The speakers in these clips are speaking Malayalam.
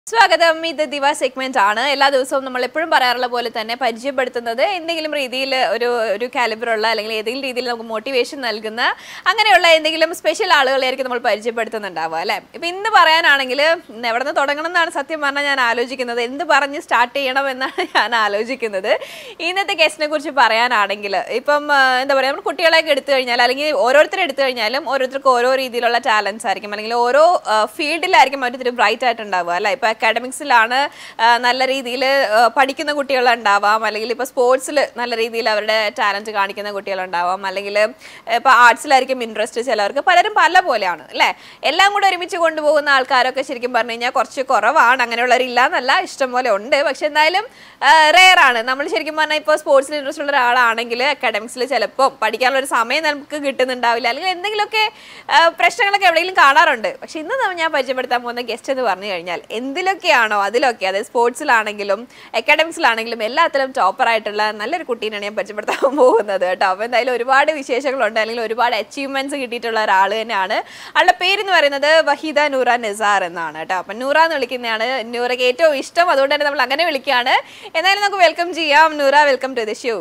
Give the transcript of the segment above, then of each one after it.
സ്വാഗതം ഇത് ദിവ സെഗ്മെന്റ് ആണ് എല്ലാ ദിവസവും നമ്മൾ എപ്പോഴും പറയാറുള്ള പോലെ തന്നെ പരിചയപ്പെടുത്തുന്നത് എന്തെങ്കിലും രീതിയിൽ ഒരു ഒരു കാലിബറുള്ള അല്ലെങ്കിൽ ഏതെങ്കിലും രീതിയിൽ നമുക്ക് മോട്ടിവേഷൻ നൽകുന്ന അങ്ങനെയുള്ള എന്തെങ്കിലും സ്പെഷ്യൽ ആളുകളെയായിരിക്കും നമ്മൾ പരിചയപ്പെടുത്തുന്നുണ്ടാവുക അല്ലേ ഇപ്പൊ ഇന്ന് പറയാനാണെങ്കിൽ ഇന്ന് എവിടെ നിന്ന് തുടങ്ങണം എന്നാണ് സത്യം പറഞ്ഞാൽ ഞാൻ ആലോചിക്കുന്നത് എന്ത് പറഞ്ഞ് സ്റ്റാർട്ട് ചെയ്യണം എന്നാണ് ഞാൻ ആലോചിക്കുന്നത് ഇന്നത്തെ ഗസ്റ്റിനെ കുറിച്ച് പറയാനാണെങ്കിൽ ഇപ്പം ആ, എന്താ പറയുക നമ്മൾ കുട്ടികളെയൊക്കെ എടുത്തു കഴിഞ്ഞാൽ അല്ലെങ്കിൽ ഓരോരുത്തരെ എടുത്തു കഴിഞ്ഞാലും ഓരോരുത്തർക്ക് ഓരോ രീതിയിലുള്ള ടാലൻസ് ആയിരിക്കും അല്ലെങ്കിൽ ഓരോ ഫീൽഡിലായിരിക്കും ഓരോരുത്തർ ബ്രൈറ്റ് ആയിട്ടുണ്ടാവുക അല്ലേ ഇപ്പൊ അക്കാഡമിക്സിലാണ് നല്ല രീതിയിൽ പഠിക്കുന്ന കുട്ടികളുണ്ടാവാം അല്ലെങ്കിൽ ഇപ്പൊ സ്പോർട്സിൽ നല്ല രീതിയിൽ അവരുടെ ടാലന്റ് കാണിക്കുന്ന കുട്ടികളുണ്ടാവാം അല്ലെങ്കിൽ ഇപ്പൊ ആർട്സിലായിരിക്കും ഇൻട്രസ്റ്റ് ചിലവർക്ക് പലരും പല പോലെയാണ് അല്ലേ എല്ലാം കൂടെ ഒരുമിച്ച് കൊണ്ടുപോകുന്ന ആൾക്കാരൊക്കെ ശരിക്കും പറഞ്ഞു കഴിഞ്ഞാൽ കുറച്ച് കുറവാണ് അങ്ങനെയുള്ളവരില്ല എന്നല്ല ഇഷ്ടം പോലെ ഉണ്ട് പക്ഷെ എന്തായാലും റെയർ ആണ് നമ്മൾ ശരിക്കും പറഞ്ഞാൽ ഇപ്പോൾ സ്പോർട്സിൽ ഇൻട്രസ്റ്റ് ഉള്ള ഒരാളാണെങ്കിൽ അക്കാഡമിക്സിൽ ചിലപ്പോൾ പഠിക്കാനുള്ള ഒരു സമയം നമുക്ക് കിട്ടുന്നുണ്ടാവില്ല അല്ലെങ്കിൽ എന്തെങ്കിലുമൊക്കെ ആ, പ്രശ്നങ്ങളൊക്കെ എവിടെയെങ്കിലും കാണാറുണ്ട് പക്ഷെ ഇന്ന് നമ്മ- ഞാൻ പരിചയപ്പെടുത്താൻ പോകുന്ന ഗസ്റ്റ് എന്ന് പറഞ്ഞു കഴിഞ്ഞാൽ എന്തിലൊക്കെയാണോ അതിലൊക്കെ അതായത് സ്പോർട്സിലാണെങ്കിലും അക്കാഡമിക്സിലാണെങ്കിലും എല്ലാത്തിലും ടോപ്പർ ആയിട്ടുള്ള നല്ലൊരു കുട്ടീനെയാണ് ഞാൻ പരിചയപ്പെടുത്താൻ പോകുന്നത് കേട്ടോ അപ്പോൾ എന്തായാലും ഒരുപാട് വിശേഷങ്ങളുണ്ട് അല്ലെങ്കിൽ ഒരുപാട് അച്ചീവ്മെന്റ്സ് കിട്ടിയിട്ടുള്ള ഒരാൾ തന്നെയാണ് ആളുടെ പേര് എന്ന് പറയുന്നത് വഹീദ നൂറ നിസാർ എന്നാണ് കേട്ടോ അപ്പം നൂറ എന്ന് വിളിക്കുന്നതാണ് നൂറയ്ക്ക് ഏറ്റവും ഇഷ്ടം അതുകൊണ്ട് തന്നെ നമ്മൾ അങ്ങനെ വിളിക്കുകയാണ് എന്തായാലും നമുക്ക് വെൽക്കം ചെയ്യാം Noora welcome to the show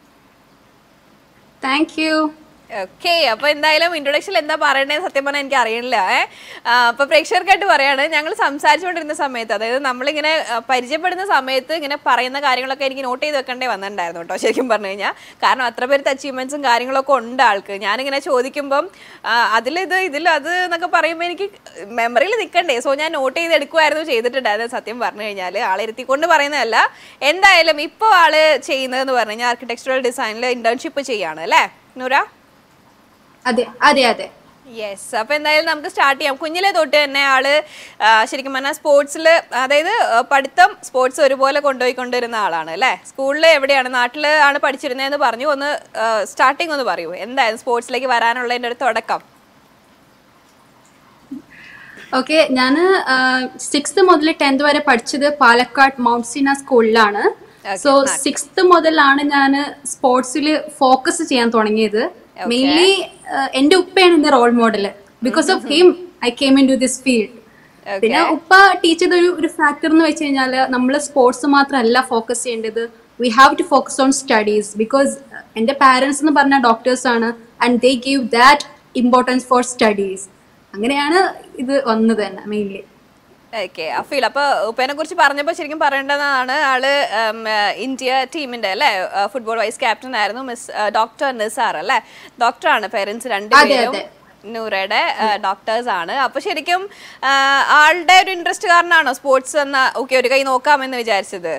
thank you okay അപ്പൊ എന്തായാലും ഇൻട്രൊഡക്ഷൻ എന്താ പറയണേ സത്യം പറഞ്ഞാൽ എനിക്ക് അറിയണില്ല ഏഹ് അപ്പൊ പ്രേക്ഷകർക്കായിട്ട് പറയാണ് ഞങ്ങൾ സംസാരിച്ചുകൊണ്ടിരുന്ന സമയത്ത് അതായത് നമ്മളിങ്ങനെ ആ, പരിചയപ്പെടുന്ന സമയത്ത് ഇങ്ങനെ പറയുന്ന കാര്യങ്ങളൊക്കെ എനിക്ക് നോട്ട് ചെയ്ത് വെക്കേണ്ടേ വന്നിട്ടുണ്ടായിരുന്നു കേട്ടോ ശരിക്കും പറഞ്ഞു കഴിഞ്ഞാൽ കാരണം അത്ര പേരത്തെ അച്ചീവ്മെന്റ്സും കാര്യങ്ങളൊക്കെ ഉണ്ട് ആൾക്ക് ഞാനിങ്ങനെ ചോദിക്കുമ്പം ആ, അതിലിത് ഇതിൽ അത് എന്നൊക്കെ പറയുമ്പോൾ എനിക്ക് മെമ്മറിയിൽ നിൽക്കണ്ടേ സോ ഞാൻ നോട്ട് ചെയ്ത് എടുക്കുമായിരുന്നു ചെയ്തിട്ടുണ്ടായിരുന്നു സത്യം പറഞ്ഞു കഴിഞ്ഞാൽ ആളെ ഇരുത്തിക്കൊണ്ട് പറയുന്നതല്ല എന്തായാലും ഇപ്പോൾ ആള് ചെയ്യുന്നതെന്ന് പറഞ്ഞു കഴിഞ്ഞാൽ ആർക്കിടെക്ചറൽ ഡിസൈനിൽ ഇന്റേൺഷിപ്പ് ചെയ്യാണ് അല്ലേ നൂറ അതെ അതെ അതെ യെസ് അപ്പൊ എന്തായാലും നമുക്ക് സ്റ്റാർട്ട് ചെയ്യാം കുഞ്ഞിലെ തൊട്ട് തന്നെ ആള് ആ, ശരിക്കും പറഞ്ഞാൽ സ്പോർട്സിൽ അതായത് ആ, പഠിത്തം സ്പോർട്സ് ഒരുപോലെ കൊണ്ടുപോയിക്കൊണ്ടിരുന്ന ആളാണ് അല്ലേ സ്കൂളിൽ എവിടെയാണ് നാട്ടിൽ ആണ് പഠിച്ചിരുന്നതെന്ന് പറഞ്ഞു ഒന്ന് സ്റ്റാർട്ടിങ് ഒന്ന് പറയൂ എന്തായാലും സ്പോർട്സിലേക്ക് വരാനുള്ളതിൻ്റെ ഒരു തുടക്കം ഓക്കെ ഞാൻ സിക്സ്ത് മുതൽ ടെൻത്ത് വരെ പഠിച്ചത് പാലക്കാട് മൗണ്ട് സീന സ്കൂളിലാണ് സോ സിക്സ്ത് മുതലാണ് ഞാൻ സ്പോർട്സിൽ ഫോക്കസ് ചെയ്യാൻ തുടങ്ങിയത് മെയിൻലി എന്റെ ഉപ്പയാണ് എന്റെ role model because of him I came in to this field പിന്നെ ഉപ്പ ടീച്ച് ചെയ്ത ഒരു ഒരു ഫാക്ടർ എന്ന് വെച്ച് കഴിഞ്ഞാൽ നമ്മൾ സ്പോർട്സ് മാത്രമല്ല ഫോക്കസ് ചെയ്യേണ്ടത് we have to focus on studies because എൻ്റെ പാരൻസ് എന്ന് പറഞ്ഞ ഡോക്ടേഴ്സ് ആണ് and they give that importance for studies അങ്ങനെയാണ് ഇത് വന്നത് തന്നെ മെയിൻലി ഓക്കെ അഫീൽ അപ്പൊ ഉപ്പേനെ കുറിച്ച് പറഞ്ഞപ്പോൾ ശരിക്കും പറയേണ്ടതാണ് ആള് ഉം, ഏഹ്, ഇന്ത്യ ടീമിന്റെ അല്ലേ ഫുട്ബോൾ വൈസ് ക്യാപ്റ്റൻ ആയിരുന്നു മിസ് ഡോക്ടർ നിസാർ അല്ലേ ഡോക്ടറാണ് പേരൻസ് രണ്ടുപേരും അതെ. നൂറയുടെ ഡോക്ടേഴ്സ് ആണ് അപ്പൊ ശരിക്കും ആ, ആളുടെ ഒരു ഇൻട്രസ്റ്റ് കാരണമാണോ സ്പോർട്സ് എന്ന ഓക്കെ ഒരു കൈ നോക്കാമെന്ന് വിചാരിച്ചത്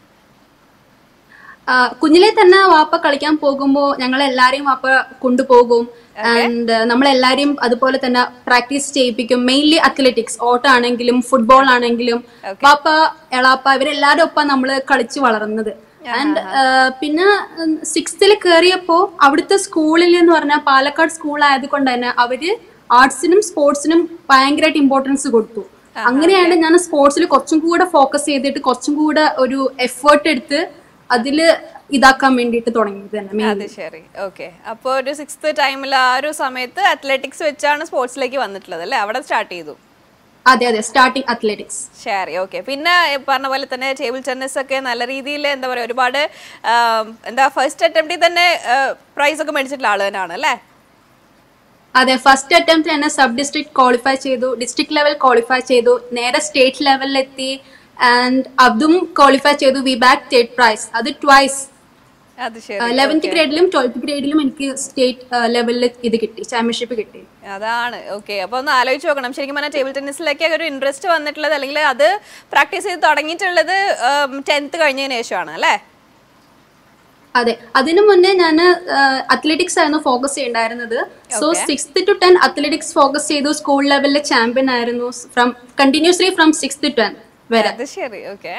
ആ, കുഞ്ഞിലെ തന്നെ വാപ്പ കളിക്കാൻ പോകുമ്പോൾ ഞങ്ങൾ എല്ലാരെയും വാപ്പ കൊണ്ടുപോകും ആൻഡ് നമ്മളെല്ലാരെയും അതുപോലെ തന്നെ പ്രാക്ടീസ് ചെയ്യിപ്പിക്കും മെയിൻലി അത്ലറ്റിക്സ് ഓട്ടം ആണെങ്കിലും ഫുട്ബോൾ ആണെങ്കിലും വാപ്പ എളാപ്പ ഇവരെല്ലാരും ഒപ്പം നമ്മൾ കളിച്ചു വളർന്നത് ആൻഡ് പിന്നെ സിക്സ്ത്തിൽ കയറിയപ്പോ അവിടുത്തെ സ്കൂളിൽ എന്ന് പറഞ്ഞാൽ പാലക്കാട് സ്കൂൾ ആയതുകൊണ്ട് തന്നെ അവര് ആർട്സിനും സ്പോർട്സിനും ഭയങ്കരമായിട്ട് ഇമ്പോർട്ടൻസ് കൊടുത്തു അങ്ങനെയാണ് ഞാൻ സ്പോർട്സിൽ കുറച്ചും കൂടെ ഫോക്കസ് ചെയ്തിട്ട് കുറച്ചും കൂടെ ഒരു എഫേർട്ട് എടുത്ത് അതില് ഇതാക്കാൻ വേണ്ടിയിട്ട് തുടങ്ങിയത് തന്നെ main. അത് ശരി ഓക്കെ അപ്പോൾ ഒരു സിക്സ്ത് ടൈമിൽ ആ ഒരു സമയത്ത് അത്ലറ്റിക്സ് വെച്ചാണ് സ്പോർട്സിലേക്ക് വന്നിട്ടുള്ളത് അല്ലേ അവിടെ സ്റ്റാർട്ട് ചെയ്തു അതെ അതെ സ്റ്റാർട്ടിങ് അത്ലറ്റിക്സ് ശരി ഓക്കെ പിന്നെ ഈ പറഞ്ഞ പോലെ തന്നെ ടേബിൾ ടെന്നീസ് ഒക്കെ നല്ല രീതിയിൽ എന്താ പറയുക ഒരുപാട് ആം, എന്താ ഫസ്റ്റ് അറ്റംപ്റ്റിൽ തന്നെ പ്രൈസ് ഒക്കെ മേടിച്ചിട്ടുള്ള ആള് തന്നെയാണ് അല്ലേ അതെ ഫസ്റ്റ് അറ്റംപ്റ്റ് തന്നെ സബ് ഡിസ്ട്രിക്ട് ക്വാളിഫൈ ചെയ്തു ഡിസ്ട്രിക്ട് ലെവൽ ക്വാളിഫൈ ചെയ്തു നേരെ സ്റ്റേറ്റ് ലെവലിലെത്തി ആൻഡ് അതും ക്വാളിഫൈ ചെയ്തു വി ബാക്ക് സ്റ്റേറ്റ് പ്രൈസ് അത് ട്വൈസ് അത് ശരി ലെവൻത്ത് ഗ്രേഡിലും ട്വൽത്ത് ഗ്രേഡിലും എനിക്ക് സ്റ്റേറ്റ് ലെവലിൽ ഇത് കിട്ടി ചാമ്പ്യൻഷിപ്പ് കിട്ടി അതാണ് ഓക്കെ അപ്പൊ ഒന്ന് ആലോചിച്ച് നോക്കണം ശരിക്കും പറഞ്ഞാൽ ടേബിൾ ടെന്നീസിലേക്ക് ഒരു ഇൻട്രസ്റ്റ് വന്നിട്ടുള്ളത് അല്ലെങ്കിൽ അത് പ്രാക്ടീസ് ചെയ്ത് തുടങ്ങിയിട്ടുള്ളത് ടെൻത്ത് കഴിഞ്ഞതിന് ശേഷമാണ് അല്ലേ അതെ അതിനു മുന്നേ ഞാൻ അത്ലറ്റിക്സ് ആയിരുന്നു ഫോക്കസ് ചെയ്യണ്ടായിരുന്നത് so sixth to ten athletics focus ചെയ്തു സ്കൂൾ ലെവലിലെ ചാമ്പ്യൻ ആയിരുന്നു from continuously from sixth to ten വരെ അത് ശരി ഓക്കെ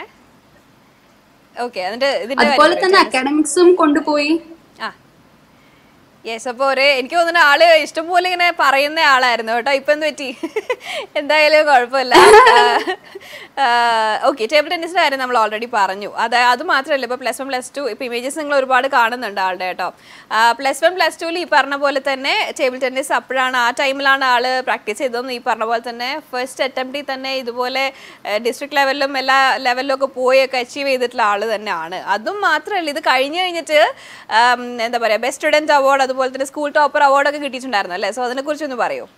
ഓക്കെ അതിന്റെ ഇതിന്റെ അതുപോലെ തന്നെ അക്കാഡമിക്സും കൊണ്ടുപോയി ആ യെസ് അപ്പോൾ ഒരു എനിക്ക് തോന്നുന്ന ആള് ഇഷ്ടംപോലെ ഇങ്ങനെ പറയുന്ന ആളായിരുന്നു കേട്ടോ ഇപ്പൊ എന്ത് പറ്റി എന്തായാലും കുഴപ്പമില്ല ഓക്കെ ടേബിൾ ടെന്നീസിന്റെ കാര്യം നമ്മൾ ഓൾറെഡി പറഞ്ഞു അത് അത് മാത്രമല്ല ഇപ്പൊ പ്ലസ് വൺ പ്ലസ് ടു ഇപ്പൊ ഇമേജസ് നിങ്ങൾ ഒരുപാട് കാണുന്നുണ്ട് ആളുടെ കേട്ടോ പ്ലസ് വൺ പ്ലസ് ടുവിൽ ഈ പറഞ്ഞ പോലെ തന്നെ ടേബിൾ ടെന്നീസ് അപ്പോഴാണ് ആ ടൈമിലാണ് ആള് പ്രാക്ടീസ് ചെയ്തതെന്ന് ഈ പറഞ്ഞ പോലെ തന്നെ ഫസ്റ്റ് അറ്റംപ്റ്റിൽ തന്നെ ഇതുപോലെ ഡിസ്ട്രിക്ട് ലെവലിലും എല്ലാ ലെവലിലും ഒക്കെ പോയി ഒക്കെ അച്ചീവ് ചെയ്തിട്ടുള്ള ആള് തന്നെയാണ് അതും മാത്രമല്ല ഇത് കഴിഞ്ഞ് കഴിഞ്ഞിട്ട് ആം, എന്താ പറയാ ബെസ്റ്റ് സ്റ്റുഡന്റ് അവാർഡ് അതുപോലെ തന്നെ സ്കൂൾ ടോപ്പർ അവാർഡൊക്കെ കിട്ടിയിട്ടുണ്ടായിരുന്നു അല്ലേ സോ അതിനെ കുറിച്ച് ഒന്ന് പറയൂ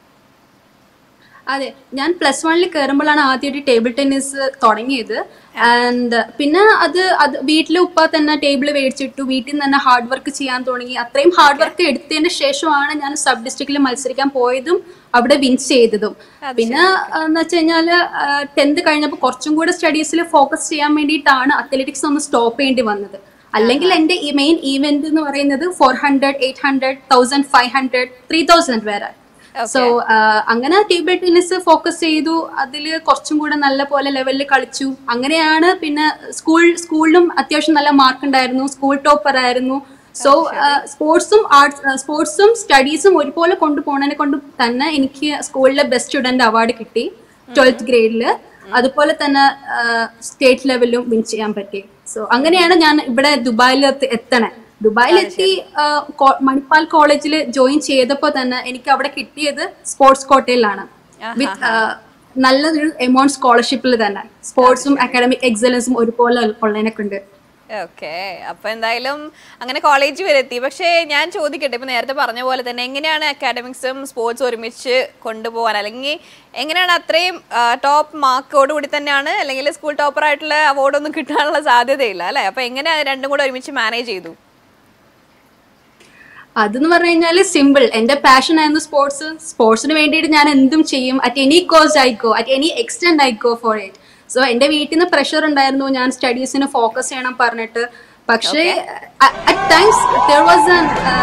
അതെ ഞാൻ പ്ലസ് വണ്ണിൽ കയറുമ്പോഴാണ് ആദ്യമായിട്ട് ടേബിൾ ടെന്നീസ് തുടങ്ങിയത് ആൻഡ് പിന്നെ അത് അത് വീട്ടിൽ ഉപ്പ തന്നെ ടേബിൾ മേടിച്ചിട്ടു വീട്ടിൽ നിന്ന് തന്നെ ഹാർഡ് വർക്ക് ചെയ്യാൻ തുടങ്ങി അത്രയും ഹാർഡ് വർക്ക് എടുത്തതിന് ശേഷമാണ് ഞാൻ സബ് ഡിസ്ട്രിക്റ്റിൽ മത്സരിക്കാൻ പോയതും അവിടെ വിൻ ചെയ്തതും പിന്നെ എന്ന് വെച്ച് കഴിഞ്ഞാല് ടെൻത്ത് കഴിഞ്ഞപ്പോൾ കുറച്ചും കൂടെ സ്റ്റഡീസിൽ ഫോക്കസ് ചെയ്യാൻ വേണ്ടിയിട്ടാണ് അത്ലറ്റിക്സ് ഒന്ന് സ്റ്റോപ്പ് ചെയ്യേണ്ടി വന്നത് അല്ലെങ്കിൽ എന്റെ ഈ മെയിൻ ഈവെന്റ് എന്ന് പറയുന്നത് four hundred eight hundred thousand five hundred three thousand വരെ സോ അങ്ങനെ ടേബിൾ ടെന്നീസ് ഫോക്കസ് ചെയ്തു അതിൽ കുറച്ചും കൂടെ നല്ല പോലെ ലെവലിൽ കളിച്ചു അങ്ങനെയാണ് പിന്നെ സ്കൂൾ സ്കൂളിലും അത്യാവശ്യം നല്ല മാർക്ക് ഉണ്ടായിരുന്നു സ്കൂൾ ടോപ്പർ ആയിരുന്നു സോ സ്പോർട്സും ആർട്സ് സ്പോർട്സും സ്റ്റഡീസും ഒരുപോലെ കൊണ്ടുപോകുന്നതിനെ കൊണ്ട് തന്നെ എനിക്ക് സ്കൂളിലെ ബെസ്റ്റ് സ്റ്റുഡന്റ് അവാർഡ് കിട്ടി ട്വൽത്ത് ഗ്രേഡിൽ അതുപോലെ തന്നെ സ്റ്റേറ്റ് ലെവലിലും വിൻ ചെയ്യാൻ പറ്റി സോ അങ്ങനെയാണ് ഞാൻ ഇവിടെ ദുബായിൽ എത്തണേ ദുബായിലെത്തി ആ, കോ- മണിപ്പാൽ കോളേജിൽ ജോയിൻ ചെയ്തപ്പോൾ തന്നെ എനിക്ക് അവിടെ കിട്ടിയത് സ്പോർട്സ് കോട്ടയിലാണ് വിത്ത് നല്ലൊരു എമൗണ്ട് സ്കോളർഷിപ്പിൽ തന്നെ സ്പോർട്സും അക്കാഡമിക് എക്സലൻസും ഒരുപോലെ ഉള്ളതിനൊക്കെ ഉണ്ട് ഓക്കെ അപ്പൊ എന്തായാലും അങ്ങനെ കോളേജ് വരെ എത്തി പക്ഷേ ഞാൻ ചോദിക്കട്ടെ ഇപ്പൊ നേരത്തെ പറഞ്ഞ പോലെ തന്നെ എങ്ങനെയാണ് അക്കാഡമിക്സും സ്പോർട്സും ഒരുമിച്ച് കൊണ്ടുപോകാൻ അല്ലെങ്കിൽ എങ്ങനെയാണ് അത്രയും ടോപ്പ് മാർക്കോട് കൂടി തന്നെയാണ് അല്ലെങ്കിൽ സ്കൂൾ ടോപ്പർ ആയിട്ടുള്ള അവാർഡൊന്നും കിട്ടാനുള്ള സാധ്യതയില്ല അല്ലെ അപ്പൊ എങ്ങനെ അത് രണ്ടും കൂടെ ഒരുമിച്ച് മാനേജ് ചെയ്തു അതെന്ന് പറഞ്ഞു കഴിഞ്ഞാൽ സിമ്പിൾ എന്റെ പാഷൻ ആയിരുന്നു സ്പോർട്സ് സ്പോർട്സിന് വേണ്ടിയിട്ട് ഞാൻ എന്തും ചെയ്യും അറ്റ് എനി കോഴ്സ് ആയിക്കോ അറ്റ് എനി എക്സ്റ്റെൻഡ് ആയിക്കോ ഫോർ ഇറ്റ് സോ എന്റെ വീട്ടിൽ നിന്ന് പ്രഷർ ഉണ്ടായിരുന്നു ഞാൻ സ്റ്റഡീസിന് ഫോക്കസ് ചെയ്യണം പറഞ്ഞിട്ട് പക്ഷേ അറ്റ് ടൈംസ് ദർ വാസ്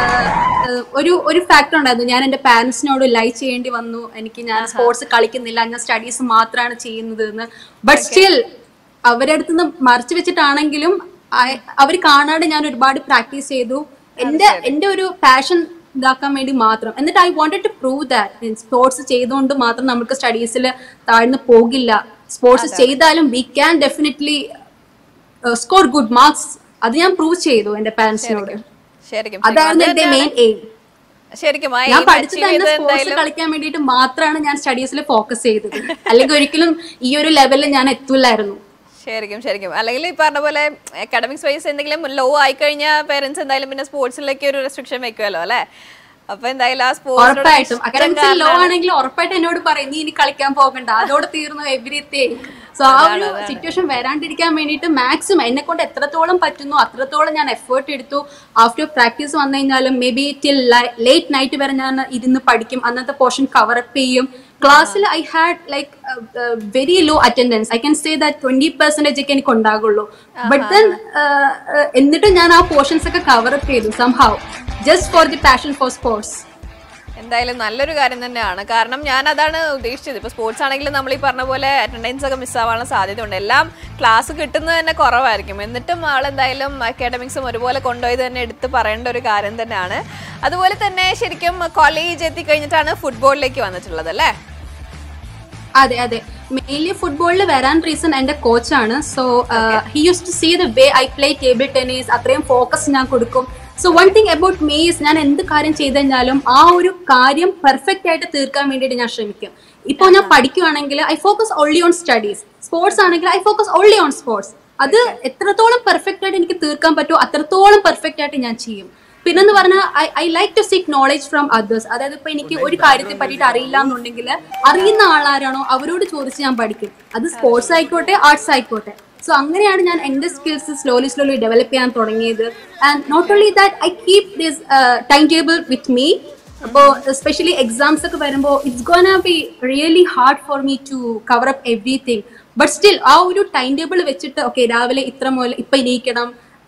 ഒരു ഒരു ഫാക്ടർ ഉണ്ടായിരുന്നു ഞാൻ എന്റെ പാരന്റ്സിനോട് ലൈ ചെയ്യേണ്ടി വന്നു എനിക്ക് ഞാൻ സ്പോർട്സ് കളിക്കുന്നില്ല ഞാൻ സ്റ്റഡീസ് മാത്രമാണ് ചെയ്യുന്നത് എന്ന് ബട്ട് സ്റ്റിൽ അവരുടെ അടുത്ത് നിന്ന് മറച്ചു വെച്ചിട്ടാണെങ്കിലും അവർ കാണാതെ ഞാൻ ഒരുപാട് പ്രാക്ടീസ് ചെയ്തു എന്റെ എന്റെ ഒരു പാഷൻ ഇതാക്കാൻ വേണ്ടി മാത്രം എന്നിട്ട് I wanted to prove that sports ചെയ്തുകൊണ്ട് മാത്രം നമുക്ക് സ്റ്റഡീസിൽ താഴ്ന്നു പോകില്ല സ്പോർട്സ് ചെയ്താലും we can definitely score good marks അത് ഞാൻ പ്രൂവ് ചെയ്തു എന്റെ പാരന്റ്സിനോട് ശരിക്കും അതായിരുന്നു എന്റെ മെയിൻ എയിം ശരിക്കും ആ ഞാൻ aim പഠിച്ചു achieve തന്നെ ചെയ്തത് സ്പോർട്സ് എന്തായാലും കളിക്കാൻ വേണ്ടിയിട്ട് മാത്രമാണ് ഞാൻ സ്റ്റഡീസിൽ ഫോക്കസ് ചെയ്തത് അല്ലെങ്കിൽ ഒരിക്കലും ഈ ഒരു ലെവലിൽ ഞാൻ എത്തൂലായിരുന്നു ശരിക്കും ശരിക്കും അല്ലെങ്കിൽ ഈ പറഞ്ഞ പോലെ അക്കാഡമിക്സ് വൈസ് എന്തെങ്കിലും ലോ ആയി കഴിഞ്ഞാൽ പേരൻസ് എന്തായാലും പിന്നെ സ്പോർട്സിലേക്ക് ഒരു റെസ്ട്രിക്ഷൻ വെക്കുമല്ലോ അല്ലേ അപ്പൊ എന്തായാലും ആ ഉറപ്പായിട്ടും അക്കാഡമിക്സിൽ ലോ സ്പോർട്സ് ആണെങ്കിൽ ഉറപ്പായിട്ടും എന്നോട് പറയും നീ ഇനി കളിക്കാൻ പോകണ്ട അതോടെ തീർന്നു എവരിത്തിങ് സോ ആ ഒരു സിറ്റുവേഷൻ വരാണ്ടിരിക്കാൻ വേണ്ടിയിട്ട് മാക്സിമം എന്നെ കൊണ്ട് എത്രത്തോളം പറ്റുന്നു അത്രത്തോളം ഞാൻ എഫേർട്ട് എടുത്തു ആഫ്റ്റർ പ്രാക്ടീസ് വന്നു കഴിഞ്ഞാലും may be till late night വരെ ഞാൻ ഇരുന്ന് പഠിക്കും അന്നത്തെ പോർഷൻ കവർ അപ്പ് ചെയ്യും ക്ലാസ്സിൽ I had like very low attendance I can say that twenty percentage ഒക്കെ എനിക്ക് ഉണ്ടാകുള്ളൂ ബട്ട് ദെൻ എന്നിട്ടും ഞാൻ ആ പോർഷൻസ് ഒക്കെ കവർ അപ്പ് ചെയ്തു somehow just for the passion for sports എന്തായാലും നല്ലൊരു കാര്യം തന്നെയാണ് കാരണം ഞാൻ അതാണ് ഉദ്ദേശിച്ചത് ഇപ്പൊ സ്പോർട്സ് ആണെങ്കിലും നമ്മൾ ഈ പറഞ്ഞ പോലെ അറ്റൻഡൻസ് ഒക്കെ മിസ്സാവാനുള്ള സാധ്യതയുണ്ട് എല്ലാം ക്ലാസ് കിട്ടുന്നത് തന്നെ കുറവായിരിക്കും എന്നിട്ടും ആൾ എന്തായാലും അക്കാഡമിക്സും ഒരുപോലെ കൊണ്ടുപോയത് തന്നെ എടുത്ത് പറയേണ്ട ഒരു കാര്യം തന്നെയാണ് അതുപോലെ തന്നെ ശരിക്കും കോളേജ് എത്തിക്കഴിഞ്ഞിട്ടാണ് ഫുട്ബോളിലേക്ക് വന്നിട്ടുള്ളത് അല്ലേ അതെ അതെ മെയിൻലി ഫുട്ബോളിൽ വരാൻ റീസൺ എന്റെ കോച്ചാണ് so he use to see the way I play table tennis അത്രയും ഫോക്കസ് ഞാൻ കൊടുക്കും so one thing about me's ഞാൻ എന്ത് കാര്യം ചെയ്തു കഴിഞ്ഞാലും ആ ഒരു കാര്യം പെർഫെക്റ്റ് ആയിട്ട് തീർക്കാൻ വേണ്ടിയിട്ട് ഞാൻ ശ്രമിക്കും ഇപ്പോൾ ഞാൻ പഠിക്കുവാണെങ്കിൽ I focus only on studies sports ആണെങ്കിൽ I focus only on sports അത് എത്രത്തോളം പെർഫെക്റ്റ് ആയിട്ട് എനിക്ക് തീർക്കാൻ പറ്റുമോ അത്രത്തോളം പെർഫെക്റ്റ് ആയിട്ട് ഞാൻ ചെയ്യും പിന്നെന്ന് പറഞ്ഞാൽ I I like to seek knowledge from others അതായത് ഇപ്പൊ എനിക്ക് ഒരു കാര്യത്തെ പറ്റിയിട്ട് അറിയില്ല എന്നുണ്ടെങ്കിൽ അറിയുന്ന ആളാരാണോ അവരോട് ചോദിച്ച് ഞാൻ പഠിക്കും അത് സ്പോർട്സ് ആയിക്കോട്ടെ ആർട്സ് ആയിക്കോട്ടെ സോ അങ്ങനെയാണ് ഞാൻ എന്റെ സ്കിൽസ് സ്ലോലി സ്ലോലി ഡെവലപ്പ് ചെയ്യാൻ തുടങ്ങിയത് and not only that I keep this time table with me അപ്പോൾ എസ്പെഷ്യലി എക്സാംസ് ഒക്കെ വരുമ്പോൾ it's gonna be really hard for me to cover up everything but still ആ ഒരു ടൈം ടേബിൾ വെച്ചിട്ട് ഓക്കെ രാവിലെ ഇത്ര മുതൽ ഇപ്പൊ ഇരിക്കണം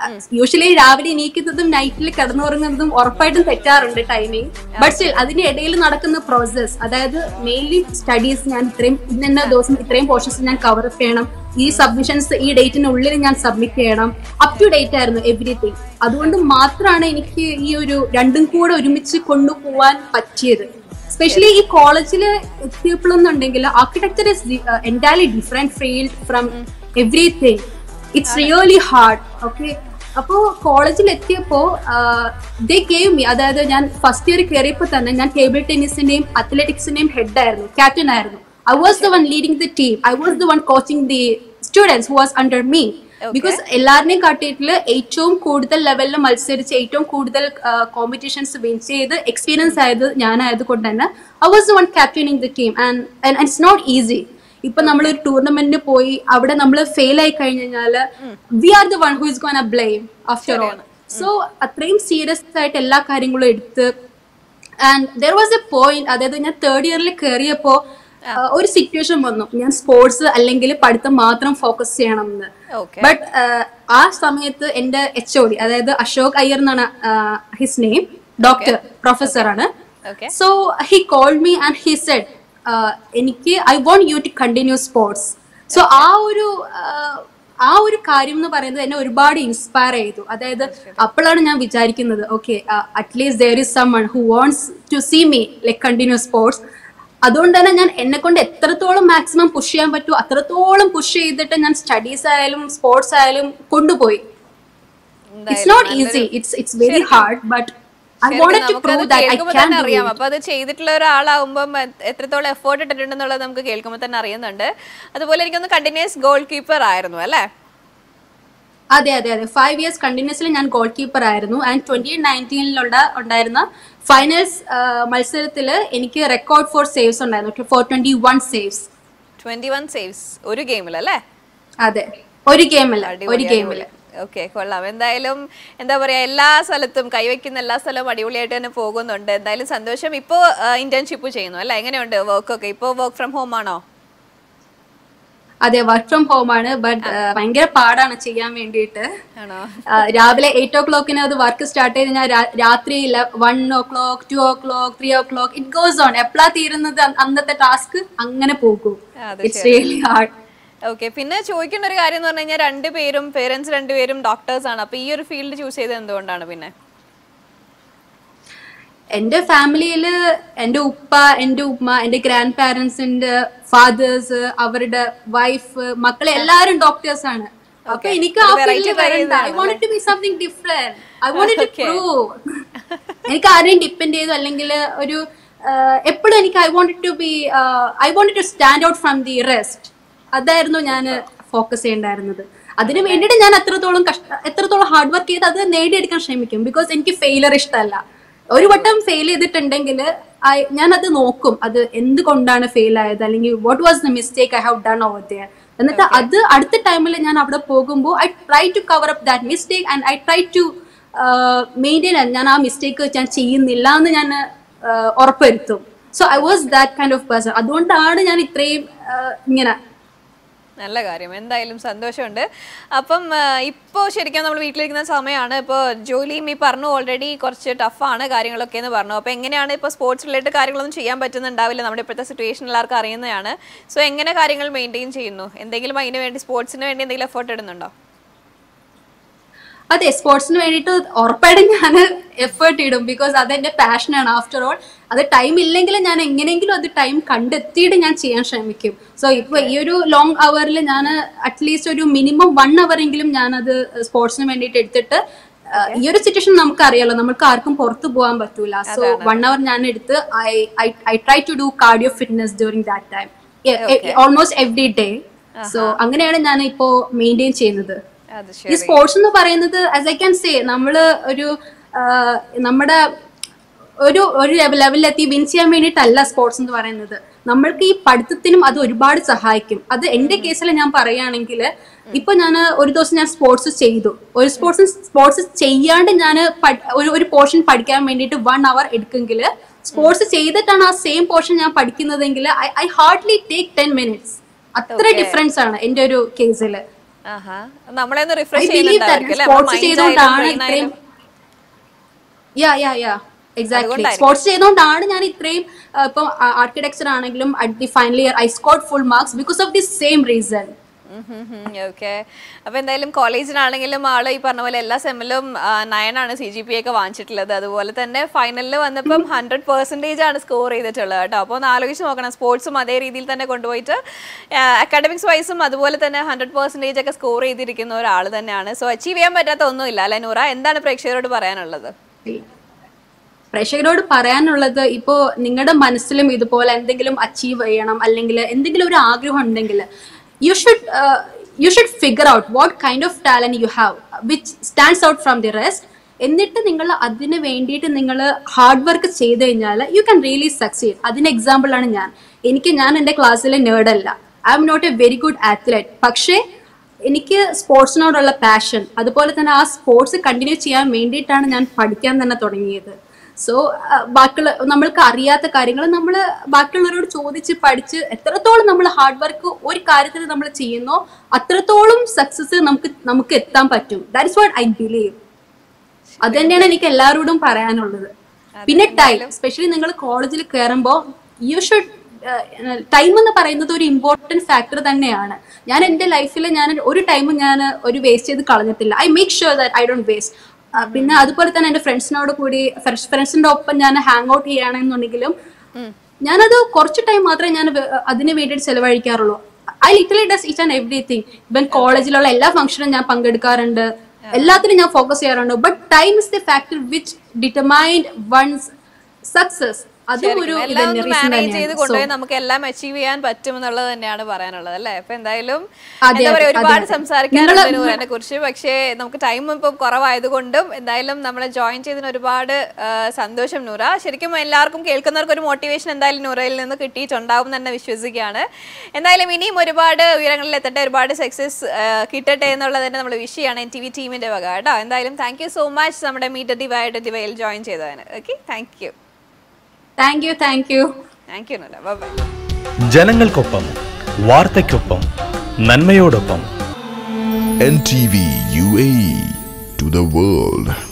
യൂഷ്വലി രാവിലെ എണീക്കുന്നതും നൈറ്റിൽ കിടന്നുറങ്ങുന്നതും ഉറപ്പായിട്ടും തെറ്റാറുണ്ട് ടൈമിങ് ബട്ട് സ്റ്റിൽ അതിന്റെ ഇടയിൽ നടക്കുന്ന പ്രോസസ് അതായത് മെയിൻലി സ്റ്റഡീസ് ഞാൻ ഇത്രയും ഇന്ന ദിവസം ഇത്രയും പോർഷൻസ് ഞാൻ കവർ അപ്പ് ചെയ്യണം ഈ സബ്മിഷൻസ് ഈ ഡേറ്റിനുള്ളിൽ ഞാൻ സബ്മിറ്റ് ചെയ്യണം അപ് ടു ഡേറ്റ് ആയിരുന്നു എവറിഥിങ് അതുകൊണ്ട് മാത്രമാണ് എനിക്ക് ഈ ഒരു രണ്ടും കൂടെ ഒരുമിച്ച് കൊണ്ടുപോവാൻ പറ്റിയത് സ്പെഷ്യലി ഈ കോളേജിൽ എത്തിയപ്പോഴെന്നുണ്ടെങ്കിൽ architecture is entirely different field from everything it's really hard okay അപ്പോ കോളേജിൽ എത്തിയപ്പോ ദേ ഗേവ് മീ അതായത് ഞാൻ ഫസ്റ്റ് ഇയർ കയറിയപ്പോ തന്നെ ഞാൻ ടേബിൾ ടെന്നീസിന്റെയും അത്ലറ്റിക്സിന്റെയും ഹെഡ് ആയിരുന്നു ക്യാപ്റ്റൻ ആയിരുന്നു I was the one leading the team I was the one coaching the students who was under me because എല്ലാവരുടെയും കാട്ടിയിട്ട് ഏറ്റവും കൂടുതൽ ലെവലിൽ മത്സരിച്ച് ഏറ്റവും കൂടുതൽ കോമ്പറ്റീഷൻസ് വിൻ ചെയ്ത് എക്സ്പീരിയൻസ് ആയത് ഞാനായത് കൊണ്ട് തന്നെ I was the one captaining the team and it's not easy ഇപ്പൊ നമ്മൾ ഒരു ടൂർണമെന്റിന് പോയി അവിടെ നമ്മൾ ഫെയിൽ ആയി കഴിഞ്ഞു കഴിഞ്ഞാല് we are the one who is gone a blame after all so അത്രയും സീരിയസ് ആയിട്ട് എല്ലാ കാര്യങ്ങളും എടുത്ത് and there was a point അതായത് ഞാൻ തേർഡ് ഇയറിൽ കയറിയപ്പോ ഒരു സിറ്റുവേഷൻ വന്നു ഞാൻ സ്പോർട്സ് അല്ലെങ്കിൽ പഠിത്തം മാത്രം ഫോക്കസ് ചെയ്യണം എന്ന് ഓക്കെ ബട്ട് ആ സമയത്ത് എന്റെ എച്ച് ഒ ഡി അതായത് അശോക് അയ്യർ എന്നാണ് ഹിസ് നെയിം ഡോക്ടർ പ്രൊഫസർ ആണ് okay so he call me and he said എനിക്ക് I want you to continue sports so ആ ഒരു uh, ആ ഒരു കാര്യം എന്ന് പറയുന്നത് എന്നെ ഒരുപാട് ഇൻസ്പയർ ചെയ്തു അതായത് അപ്പോഴാണ് ഞാൻ വിചാരിക്കുന്നത് okay at least there is someone who wants to see me like continue sports അതുകൊണ്ട് തന്നെ ഞാൻ എന്നെ കൊണ്ട് എത്രത്തോളം മാക്സിമം പുഷ് ചെയ്യാൻ പറ്റുമോ അത്രത്തോളം പുഷ് ചെയ്തിട്ട് ഞാൻ സ്റ്റഡീസ് ആയാലും സ്പോർട്സ് ആയാലും കൊണ്ടുപോയി it's not easy it's it's very hard but I wanted to prove that I കേൾക്കുമ്പോൾ ക്യാൻ തന്നെ ഡു അറിയാം അപ്പൊ അത് ചെയ്തിട്ടുള്ള ഒരാളാവുമ്പം എ- എത്രത്തോളം എഫേർട്ട് ഇട്ടിട്ടുണ്ടെന്നുള്ളത് നമുക്ക് കേൾക്കുമ്പോൾ തന്നെ അറിയുന്നുണ്ട് അതുപോലെ എനിക്കൊന്ന് കണ്ടിന്യൂസ് ഗോൾ കീപ്പർ ആയിരുന്നു അല്ലേ അതെ അതെ അതെ ഫൈവ് ഇയേഴ്സ് കണ്ടിന്യൂസ്ലി ഞാൻ ഗോൾ കീപ്പർ ആയിരുന്നു ആൻഡ് ട്വന്റി നയൻറ്റീനിലുള്ള ഉണ്ടായിരുന്ന ഫൈനൽസ് മത്സരത്തിൽ എനിക്ക് റെക്കോർഡ് ഫോർ സേവ്സ് ഉണ്ടായിരുന്നു four twenty one saves twenty one saves ഒരു ഗെയിമിൽ അല്ലേ അതെ ഒരു ഗെയിമില്ല ഒരു ഗെയിമില്ല ഓക്കെ കൊള്ളാം എന്തായാലും എന്താ പറയാ എല്ലാ സ്ഥലത്തും കൈവയ്ക്കുന്ന എല്ലാ സ്ഥലവും അടിപൊളിയായിട്ട് തന്നെ പോകുന്നുണ്ട് എന്തായാലും സന്തോഷം ഇപ്പോ ഇന്റേൺഷിപ്പ് ചെയ്യുന്നു അല്ലേ എങ്ങനെയുണ്ട് വർക്ക് ഒക്കെ ഇപ്പോ വർക്ക് ഫ്രം ഹോം ആണോ അതെ വർക്ക് ഫ്രം ഹോം ആണ് ബട്ട് ഭയങ്കര പാടാണ് ചെയ്യാൻ വേണ്ടിയിട്ട് ആണോ ആ, രാവിലെ എയ്റ്റ് ഓ ക്ലോക്കിന് അത് വർക്ക് സ്റ്റാർട്ട് ചെയ്ത് കഴിഞ്ഞാൽ രാ- രാത്രി one o'clock two o'clock three o'clock it goes on എപ്പോഴാ തീരുന്നത് അ- അന്നത്തെ ടാസ്ക് അങ്ങനെ പോകും അത് ഇറ്റ്സ് റിയലി ഹാർഡ് ഓക്കെ പിന്നെ ചോദിക്കേണ്ട ഒരു കാര്യം എന്ന് പറഞ്ഞു കഴിഞ്ഞാൽ രണ്ടുപേരും പേരൻസ് രണ്ടുപേരും ഡോക്ടേഴ്സ് ആണ് അപ്പൊ ഈ ഒരു ഫീൽഡ് ചൂസ് ചെയ്തത് എന്തുകൊണ്ടാണ് പിന്നെ എന്റെ ഫാമിലിയിൽ എന്റെ ഉപ്പ എന്റെ ഉമ്മ എന്റെ ഗ്രാൻഡ് പാരന്റ്സിന്റെ ഫാദേഴ്സ് അവരുടെ വൈഫ് മക്കളെ എല്ലാരും ഡോക്ടേഴ്സ് ആണ് അപ്പൊ എനിക്ക് ആ ഒരു variety ഫീൽഡിൽ വരണ്ട I try want to be something different I want to prove എനിക്ക് ആരെയും ഡിപ്പെൻഡ് ചെയ്തു അല്ലെങ്കിൽ ഒരു എപ്പോഴും എനിക്ക് I want to be I want to stand out from the rest അതായിരുന്നു ഞാൻ ഫോക്കസ് ചെയ്യേണ്ടായിരുന്നത് അതിന് വേണ്ടിയിട്ട് ഞാൻ എത്രത്തോളം കഷ്ട എത്രത്തോളം ഹാർഡ് വർക്ക് ചെയ്ത് അത് നേടിയെടുക്കാൻ ശ്രമിക്കും ബിക്കോസ് എനിക്ക് ഫെയിലർ ഇഷ്ടമല്ല ഒരു വട്ടം ഫെയിൽ ചെയ്തിട്ടുണ്ടെങ്കിൽ ഞാൻ അത് നോക്കും അത് എന്തുകൊണ്ടാണ് ഫെയിൽ ആയത് അല്ലെങ്കിൽ what was the mistake I have done over there എന്നിട്ട് അത് അടുത്ത ടൈമിൽ ഞാൻ അവിടെ പോകുമ്പോൾ I try to cover up that mistake and I try to maintain ഞാൻ ആ മിസ്റ്റേക്ക് ഞാൻ ചെയ്യുന്നില്ല എന്ന് ഞാൻ ഉറപ്പുവരുത്തും so I was that kind of person അതുകൊണ്ടാണ് ഞാൻ ഇത്രയും ആഹ്, ഇങ്ങനെ നല്ല കാര്യം എന്തായാലും സന്തോഷമുണ്ട് അപ്പം ഇപ്പോൾ ശരിക്കും നമ്മൾ വീട്ടിലിരിക്കുന്ന സമയമാണ് ഇപ്പോൾ ജോലിയും ഈ പറഞ്ഞു ഓൾറെഡി കുറച്ച് ടഫാണ് കാര്യങ്ങളൊക്കെ എന്ന് പറഞ്ഞു അപ്പോൾ എങ്ങനെയാണ് ഇപ്പോൾ സ്പോർട്സ് റിലേറ്റഡ് കാര്യങ്ങളൊന്നും ചെയ്യാൻ പറ്റുന്നുണ്ടാവില്ല നമ്മുടെ ഇപ്പോഴത്തെ സിറ്റുവേഷൻ എല്ലാവർക്കും അറിയുന്നതാണ് സോ എങ്ങനെ കാര്യങ്ങൾ മെയിൻറ്റെയിൻ ചെയ്യുന്നു എന്തെങ്കിലും അതിന് വേണ്ടി സ്പോർട്സിന് വേണ്ടി എന്തെങ്കിലും എഫേർട്ട് ഇടുന്നുണ്ടോ അതെ സ്പോർട്സിന് വേണ്ടിയിട്ട് ഉറപ്പായിട്ടും ഞാൻ എഫേർട്ട് ഇടും ബിക്കോസ് അത് എന്റെ പാഷനാണ് ആഫ്റ്റർ ഓൾ അത് ടൈം ഇല്ലെങ്കിൽ ഞാൻ എങ്ങനെയെങ്കിലും അത് ടൈം കണ്ടെത്തിയിട്ട് ഞാൻ ചെയ്യാൻ ശ്രമിക്കും സോ ഇപ്പൊ ഈ ഒരു ലോങ് അവറിൽ ഞാൻ അറ്റ്ലീസ്റ്റ് ഒരു മിനിമം വൺ അവർ എങ്കിലും ഞാൻ അത് സ്പോർട്സിന് വേണ്ടിയിട്ട് എടുത്തിട്ട് ആ, ഈ ഒരു സിറ്റുവേഷൻ നമുക്ക് അറിയാലോ നമുക്ക് ആർക്കും പുറത്തു പോകാൻ പറ്റൂല സോ വൺ അവർ ഞാൻ എടുത്ത് I I try to do cardio fitness during that time almost every day so അങ്ങനെയാണ് ഞാൻ ഇപ്പോ മെയിൻറ്റെയിൻ ചെയ്യുന്നത് അത് ഈ ശരി സ്പോർട്സ് എന്ന് പറയുന്നത് ആസ് ഐ ക്യാൻ സേ നമ്മള് ഒരു ആ, നമ്മുടെ ഒരു ഒരു ലെവലിലെത്തി വിൻ ചെയ്യാൻ വേണ്ടിയിട്ടല്ല സ്പോർട്സ് എന്ന് പറയുന്നത് നമ്മൾക്ക് ഈ പഠിത്തത്തിനും അത് ഒരുപാട് സഹായിക്കും അത് എന്റെ കേസിൽ ഞാൻ പറയുകയാണെങ്കിൽ ഇപ്പൊ ഞാൻ ഒരു ദിവസം ഞാൻ സ്പോർട്സ് ചെയ്തു ഒരു സ്പോർട്സ് സ്പോർട്സ് ചെയ്യാണ്ട് ഞാൻ ഒരു ഒരു പോർഷൻ പഠിക്കാൻ വേണ്ടിയിട്ട് വൺ അവർ എടുക്കുമെങ്കിൽ സ്പോർട്സ് ചെയ്തിട്ടാണ് ആ സെയിം പോർഷൻ ഞാൻ പഠിക്കുന്നതെങ്കിൽ I I hardly take ten minutes അത്ര ഡിഫറൻസ് ആണ് എന്റെ ഒരു കേസിൽ ആഹാ നമ്മളെ ഒന്ന് ഐ റിഫ്രഷ് ബിലീവ് ചെയ്യുന്നുണ്ടായിരിക്കും അല്ലേ? സ്പോർട്സ് നമ്മുടെ mind ചെയ്തുകൊണ്ടാണ് ആയാലും brain ഇത്രയും ആയാലും. യാ യാ യാ എക്സാക്ട്ലി അതുകൊണ്ടായിരിക്കും. സ്പോർട്സ് ചെയ്തുകൊണ്ടാണ് ഞാൻ ഇത്രയും ആ, ഇപ്പം ആർക്കിടെക്ചർ ആണെങ്കിലും at the final year I scored full marks because of the same reason okay അപ്പൊ എന്തായാലും കോളേജിനാണെങ്കിലും ആള് ഈ പറഞ്ഞ പോലെ എല്ലാ സെമ്മിലും നയനാണ് സി ജി പി ഒക്കെ വാങ്ങിച്ചിട്ടുള്ളത് അതുപോലെ തന്നെ ഫൈനലിൽ വന്നപ്പം ഹൺഡ്രഡ് പെർസെൻറ്റേജ് ആണ് സ്കോർ ചെയ്തിട്ടുള്ളത് കേട്ടോ അപ്പോൾ ഒന്ന് ആലോചിച്ച് നോക്കണം സ്പോർട്സും അതേ രീതിയിൽ തന്നെ കൊണ്ടുപോയിട്ട് അക്കാഡമിക്സ് വൈസും അതുപോലെ തന്നെ ഹൺഡ്രഡ് പെർസെൻറ്റേജ് ഒക്കെ സ്കോർ ചെയ്തിരിക്കുന്ന ഒരാൾ തന്നെയാണ് സോ അച്ചീവ് ചെയ്യാൻ പറ്റാത്ത ഒന്നുമില്ല അല്ലെ നൂറ എന്താണ് പ്രേക്ഷകരോട് പറയാനുള്ളത് പ്രേക്ഷകരോട് പറയാനുള്ളത് ഇപ്പോ നിങ്ങളുടെ മനസ്സിലും ഇതുപോലെ എന്തെങ്കിലും അച്ചീവ് ചെയ്യണം അല്ലെങ്കിൽ എന്തെങ്കിലും ഒരു ആഗ്രഹം ഉണ്ടെങ്കിൽ you should you should figure out what kind of talent you have which stands out from the rest എന്നിട്ട് നിങ്ങൾ അതിന് വേണ്ടിയിട്ട് നിങ്ങൾ ഹാർഡ് വർക്ക് ചെയ്ത് കഴിഞ്ഞാൽ യു ക്യാൻ റിയലി സക്സീഡ് അതിന് എക്സാമ്പിൾ ആണ് ഞാൻ എനിക്ക് ഞാൻ എൻ്റെ ക്ലാസ്സിലെ നേർഡല്ല I'm not a very good athlete പക്ഷേ എനിക്ക് സ്പോർട്സിനോടുള്ള പാഷൻ അതുപോലെ തന്നെ ആ സ്പോർട്സ് കണ്ടിന്യൂ ചെയ്യാൻ വേണ്ടിയിട്ടാണ് ഞാൻ പഠിക്കാൻ തന്നെ തുടങ്ങിയത് സോ ബാക്കിയുള്ള നമ്മൾക്ക് അറിയാത്ത കാര്യങ്ങൾ നമ്മൾ ബാക്കിയുള്ളവരോട് ചോദിച്ച് പഠിച്ച് എത്രത്തോളം നമ്മൾ ഹാർഡ് വർക്ക് ഒരു കാര്യത്തിൽ നമ്മൾ ചെയ്യുന്നോ അത്രത്തോളം സക്സസ് നമുക്ക് നമുക്ക് എത്താൻ പറ്റും that is what I believe അത് തന്നെയാണ് എനിക്ക് എല്ലാവരോടും പറയാനുള്ളത് പിന്നെ ടൈം സ്പെഷ്യലി നിങ്ങൾ കോളേജിൽ കയറുമ്പോൾ യു ഷുഡ് ടൈം എന്ന് പറയുന്നത് ഒരു ഇമ്പോർട്ടൻറ്റ് ഫാക്ടർ തന്നെയാണ് ഞാൻ എൻ്റെ ലൈഫിൽ ഞാൻ ഒരു ടൈമും ഞാൻ ഒരു വേസ്റ്റ് ചെയ്ത് കളഞ്ഞിട്ടില്ല I make sure that I don't waste പിന്നെ അതുപോലെ തന്നെ എൻ്റെ ഫ്രണ്ട്സിനോട് കൂടി ഫ്രണ്ട്സിന്റെ ഒപ്പം ഞാൻ ഹാങ് ഔട്ട് ചെയ്യുകയാണെന്നുണ്ടെങ്കിലും ഞാനത് കുറച്ച് ടൈം മാത്രമേ ഞാൻ വേ- അതിന് വേണ്ടിയിട്ട് ചെലവഴിക്കാറുള്ളൂ I literally does each and everything even കോളേജിലുള്ള എല്ലാ ഫംഗ്ഷനും ഞാൻ പങ്കെടുക്കാറുണ്ട് എല്ലാത്തിനും ഞാൻ ഫോക്കസ് ചെയ്യാറുണ്ട് but time is the factor which determined one's success അതും ഒരു എല്ലാം ഒന്ന് റീസൺ മാനേജ് ചെയ്ത് തന്നെയാണ് കൊണ്ടുപോയി നമുക്ക് എല്ലാം അച്ചീവ് ചെയ്യാൻ പറ്റും എന്നുള്ളത് തന്നെയാണ് പറയാനുള്ളത് അല്ലേ അപ്പൊ എന്തായാലും അതെ, എന്താ പറയാ അതെ, ഒരുപാട് അതെ. സംസാരിക്കാനുണ്ട് നിങ്ങള് നൂറിനെ കുറിച്ച് പക്ഷേ നമുക്ക് ടൈം ഇപ്പൊ കുറവായതുകൊണ്ടും എന്തായാലും നമ്മളെ ജോയിൻ ചെയ്തതിന് ഒരുപാട് ആ, സന്തോഷം നൂറ ശരിക്കും എല്ലാവർക്കും കേൾക്കുന്നവർക്ക് ഒരു മോട്ടിവേഷൻ എന്തായാലും നൂറയിൽ നിന്ന് കിട്ടിയിട്ടുണ്ടാവും എന്ന് തന്നെ വിശ്വസിക്കുകയാണ് എന്തായാലും ഇനിയും ഒരുപാട് ഉയരങ്ങളിൽ എത്തട്ടെ ഒരുപാട് സക്സസ് കിട്ടട്ടെ എന്നുള്ളത് തന്നെ നമ്മൾ വിഷ് ചെയ്യാണ് എൻ ടി വി ടീമിന്റെ വക കേട്ടോ എന്തായാലും താങ്ക് യു സോ മച്ച് നമ്മുടെ മീറ്റ് ഡിവൈഡ് ഡിവൈൽ ജോയിൻ ചെയ്തതിന് okay thank you thank you thank you thank you Noora bye ജനങ്ങൾക്കൊപ്പം വാർത്തയ്ക്കൊപ്പം നന്മയോടൊപ്പം NTV UAE to the world.